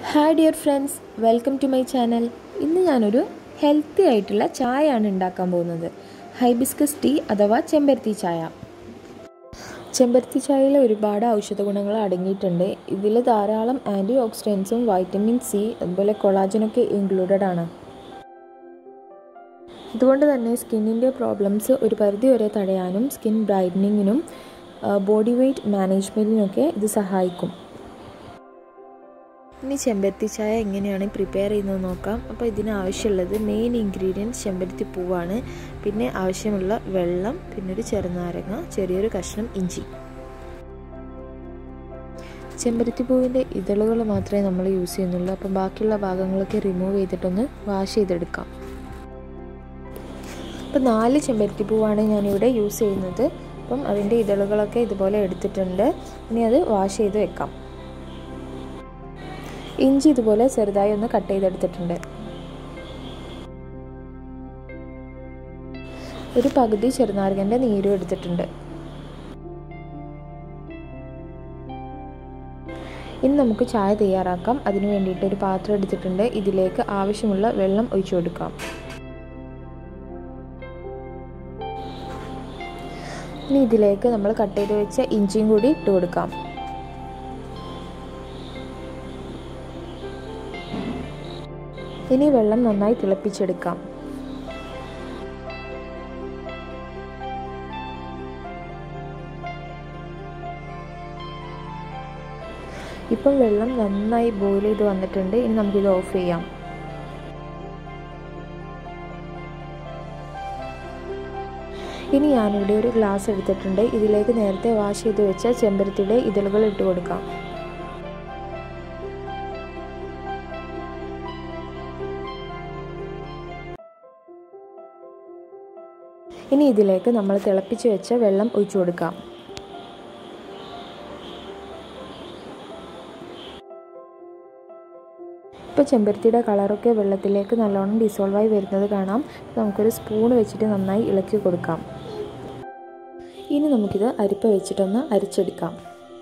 hi dear friends welcome to my channel ഇന്ന് ഞാനൊരു healthy ആയിട്ടുള്ള ചായയാണ് ഉണ്ടാക്കാൻ പോകുന്നത് ഹൈബിസ്കസ് ടീ അഥവാ ചെമ്പരത്തി ചായ ചെമ്പരത്തി ചായയിൽ ഒരുപാട് ഔഷധ ഗുണങ്ങൾ അടങ്ങിയിട്ടുണ്ട് ഇതിൽ ധാരാളം ആൻറ്റി ഓക്സിഡൻസും വൈറ്റമിൻ സി അതുപോലെ കൊളാജനൊക്കെ ഇൻക്ലൂഡഡ് ആണ് അതുകൊണ്ട് തന്നെ സ്കിന്നിൻ്റെ പ്രോബ്ലംസ് ഒരു പരിധി വരെ തടയാനും സ്കിൻ ബ്രൈറ്റനിങ്ങിനും ബോഡി വെയ്റ്റ് മാനേജ്മെൻറ്റിനൊക്കെ ഇത് സഹായിക്കും ഇനി ചെമ്പരത്തി ചായ എങ്ങനെയാണ് പ്രിപ്പയർ ചെയ്യുന്നത് നോക്കാം അപ്പോൾ ഇതിന് ആവശ്യമുള്ളത് മെയിൻ ഇൻഗ്രീഡിയൻറ്റ് ചെമ്പരത്തി പൂവാണ് പിന്നെ ആവശ്യമുള്ള വെള്ളം പിന്നെ ഒരു ചെറുനാരങ്ങ ചെറിയൊരു കഷ്ണം ഇഞ്ചി ചെമ്പരത്തി പൂവിൻ്റെ ഇതളുകൾ മാത്രമേ നമ്മൾ യൂസ് ചെയ്യുന്നുള്ളൂ അപ്പം ബാക്കിയുള്ള ഭാഗങ്ങളൊക്കെ റിമൂവ് ചെയ്തിട്ടൊന്ന് വാഷ് ചെയ്തെടുക്കാം അപ്പം നാല് ചെമ്പരത്തി പൂവാണ് ഞാനിവിടെ യൂസ് ചെയ്യുന്നത് അപ്പം അതിൻ്റെ ഇതളുകളൊക്കെ ഇതുപോലെ എടുത്തിട്ടുണ്ട് ഇനി അത് വാഷ് ചെയ്ത് വെക്കാം ഇഞ്ചി ഇതുപോലെ ചെറുതായി ഒന്ന് കട്ട് ചെയ്തെടുത്തിട്ടുണ്ട് ഒരു പകുതി ചെറുനാരകൻ്റെ നീരും എടുത്തിട്ടുണ്ട് ഇനി നമുക്ക് ചായ തയ്യാറാക്കാം അതിന് വേണ്ടിയിട്ട് ഒരു പാത്രം എടുത്തിട്ടുണ്ട് ഇതിലേക്ക് ആവശ്യമുള്ള വെള്ളം ഒഴിച്ചു കൊടുക്കാം ഇനി ഇതിലേക്ക് നമ്മൾ കട്ട് ചെയ്ത് വെച്ച ഇഞ്ചിയും കൂടി ഇട്ട് കൊടുക്കാം ഇനി വെള്ളം നന്നായി തിളപ്പിച്ചെടുക്കാം ഇപ്പം വെള്ളം നന്നായി ബോയിൽ ചെയ്ത് വന്നിട്ടുണ്ട് ഇനി നമുക്കിത് ഓഫ് ചെയ്യാം ഇനി ഞാനിവിടെ ഒരു ഗ്ലാസ് എടുത്തിട്ടുണ്ട് ഇതിലേക്ക് നേരത്തെ വാഷ് ചെയ്ത് വെച്ച ചെമ്പരത്തിയുടെ ഇതളുകൾ ഇട്ട് കൊടുക്കാം ഇനി ഇതിലേക്ക് നമ്മൾ തിളപ്പിച്ച് വെച്ച വെള്ളം ഒഴിച്ചു കൊടുക്കാം ഇപ്പോൾ ചെമ്പരത്തിയുടെ കളറൊക്കെ വെള്ളത്തിലേക്ക് നല്ലോണം ഡിസോൾവായി വരുന്നത് കാണാം നമുക്കൊരു സ്പൂൺ വെച്ചിട്ട് നന്നായി ഇളക്കി കൊടുക്കാം ഇനി നമുക്കിത് അരിപ്പ വെച്ചിട്ടൊന്ന് അരിച്ചെടുക്കാം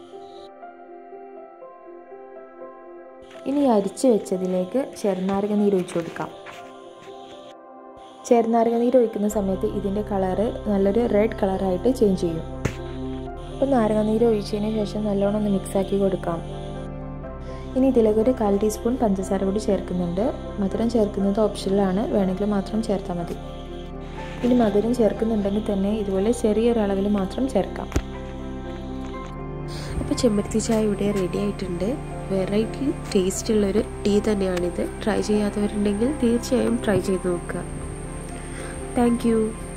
ഇനി അരിച്ച് വെച്ചതിലേക്ക് ചെറുനാരക നീര് ഒഴിച്ചു കൊടുക്കാം ചെറുനാരക നീര് ഒഴിക്കുന്ന സമയത്ത് ഇതിൻ്റെ കളറ് നല്ലൊരു റെഡ് കളറായിട്ട് ചേഞ്ച് ചെയ്യും അപ്പോൾ നാരങ്ങ നീര് ഒഴിച്ചതിന് ശേഷം നല്ലോണം ഒന്ന് മിക്സാക്കി കൊടുക്കാം ഇനി ഇതിലേക്ക് ഒരു കാൽ ടീസ്പൂൺ പഞ്ചസാര കൂടി ചേർക്കുന്നുണ്ട് മധുരം ചേർക്കുന്നത് ഓപ്ഷനിലാണ് വേണമെങ്കിൽ മാത്രം ചേർത്താൽ മതി ഇനി മധുരം ചേർക്കുന്നുണ്ടെങ്കിൽ തന്നെ ഇതുപോലെ ചെറിയൊരളവിൽ മാത്രം ചേർക്കാം അപ്പോൾ ചെമ്പരത്തി ചായ ഇവിടെ റെഡി ആയിട്ടുണ്ട് വെറൈറ്റി ടേസ്റ്റുള്ളൊരു ടീ തന്നെയാണിത് ട്രൈ ചെയ്യാത്തവരുണ്ടെങ്കിൽ തീർച്ചയായും ട്രൈ ചെയ്ത് നോക്കുക താങ്ക്